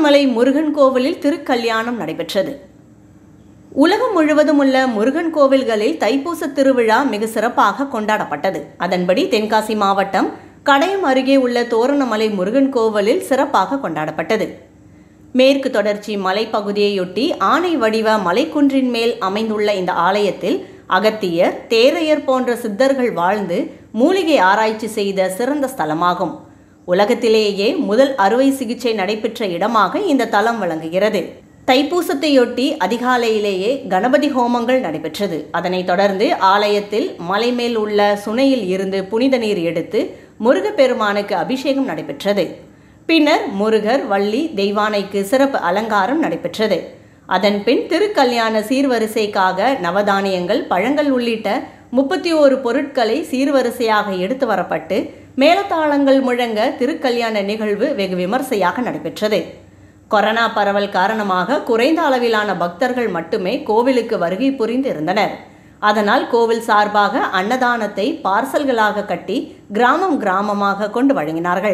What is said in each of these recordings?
தோரணமலை முருகன் கோவிலில் திருக்கல்யாணம் நடைபெற்றது உலகம் முழுவதும் உள்ள முருகன் கோவில்களில் தைப்பூச திருவிழா மிக சிறப்பாக கொண்டாடப்பட்டது அதன்படி தென்காசி மாவட்டம் கடையம் அருகே உள்ள தோரணமலை முருகன் கோவிலில் சிறப்பாக கொண்டாடப்பட்டது மேற்கு தொடர்ச்சி மலைப்பகுதியையொட்டி ஆனை வடிவ மலைக்குன்றின் மேல் அமைந்துள்ள இந்த ஆலயத்தில் அகத்தியர் தேரையர் போன்ற சித்தர்கள் வாழ்ந்து மூலிகை ஆராய்ச்சி செய்த சிறந்த ஸ்தலமாகும் உலகத்திலேயே முதல் அறுவை சிகிச்சை நடைபெற்ற இடமாக இந்த தலம் விளங்குகிறது தைப்பூசத்தையொட்டி அதிகாலையிலேயே கணபதி ஹோமங்கள் நடைபெற்றது அதனைத் தொடர்ந்து ஆலயத்தில் மலை மேல் உள்ள சுனையில் இருந்து புனித நீர் எடுத்து முருகப்பெருமானுக்கு அபிஷேகம் நடைபெற்றது பின்னர் முருகர் வள்ளி தெய்வானைக்கு சிறப்பு அலங்காரம் நடைபெற்றது அதன்பின் திருக்கல்யாண சீர்வரிசைக்காக நவதானியங்கள் பழங்கள் உள்ளிட்ட முப்பத்தி ஓரு பொருட்களை சீர்வரிசையாக எடுத்து வரப்பட்டு மேலதாளங்கள் முழங்க திருக்கல்யாண நிகழ்வு வெகு விமர்சையாக நடைபெற்றது கொரோனா பரவல் காரணமாக குறைந்த அளவிலான பக்தர்கள் மட்டுமே கோவிலுக்கு வருகை புரிந்து இருந்தனர் அதனால் கோவில் சார்பாக அன்னதானத்தை பார்சல்களாக கட்டி கிராமம் கிராமமாக கொண்டு வழங்கினார்கள்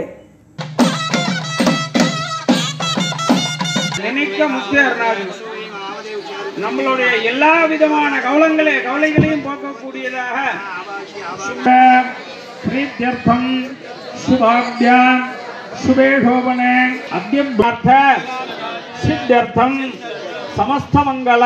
நினைக்க முக்கிய அருணாச்சலம் நம்மளுடைய எல்லா விதமான கவலங்களே கவலைகளையும் போக்கக்கூடியதாக பிரீத்தியர்த்தம் சுபாபிய சுபே சோபனே அத்தியபார்த்த சித்தியர்த்தம் சமஸ்தமங்கல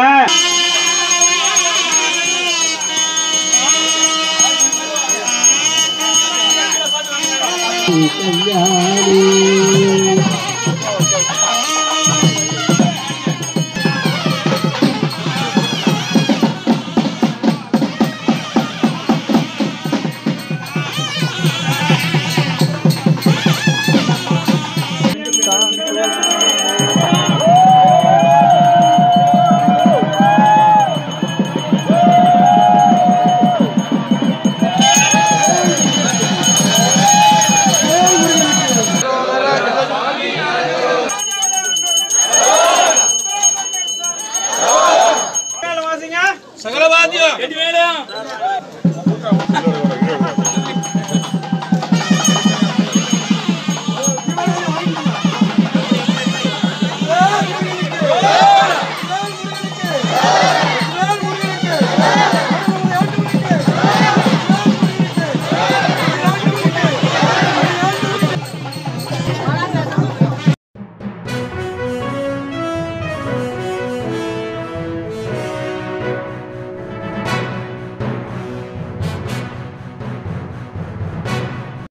வாசிங்க சகலவாத்தியம்